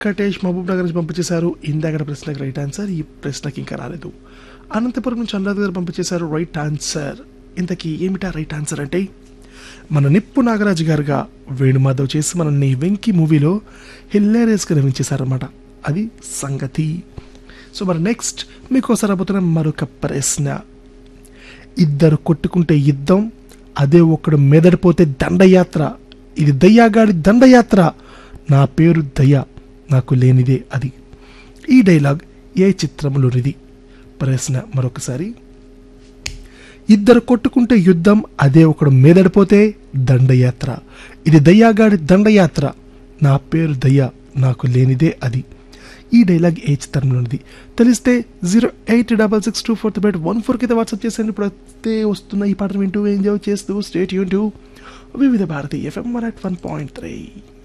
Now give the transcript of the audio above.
వెంకటేష్ మహబూబ్ నగర్ నుంచి పంపించేశారు ఇందాక ప్రశ్నకి రైట్ ఆన్సర్ ఈ ప్రశ్నకి ఇంకా రాలేదు అనంతపురం నుంచి అనురాధ గారు పంపించేశారు రైట్ ఆన్సర్ ఇంతకీ ఏమిటా రైట్ ఆన్సర్ అంటే మన నిప్పు నాగరాజు గారుగా వేణుమాధవ్ చేసి మనల్ని వెంకీ మూవీలో హిల్లేరియస్గా నవ్వించేశారనమాట అది సంగతి సో మరి నెక్స్ట్ మీకోసం రాబోతున్న మరొక ప్రశ్న ఇద్దరు కొట్టుకుంటే యుద్ధం అదే ఒకడు మెదడిపోతే దండయాత్ర ఇది దయ్యాగాడి దండయాత్ర నా పేరు దయ్య నాకు లేనిదే అది ఈ డైలాగ్ ఏ చిత్రంలోనిది ప్రశ్న మరొకసారి ఇద్దరు కొట్టుకుంటే యుద్ధం అదే ఒకడు మెదడిపోతే దండయాత్ర ఇది దయ్యాగాడి దండయాత్ర నా పేరు దయ్య నాకు లేనిదే అది ఈ డైలాగ్ ఏ చిత్రంలోనిది తెలిస్తే zero eight double six two four eight one four కింద వాట్సాప్ చేసేయండి ఇప్పుడు అయితే వస్తున్న ఈ పాటను వింటూ ఎంజాయ్ చేస్తూ స్టేట్ యూన్ Vividh Bharati FM one at one point three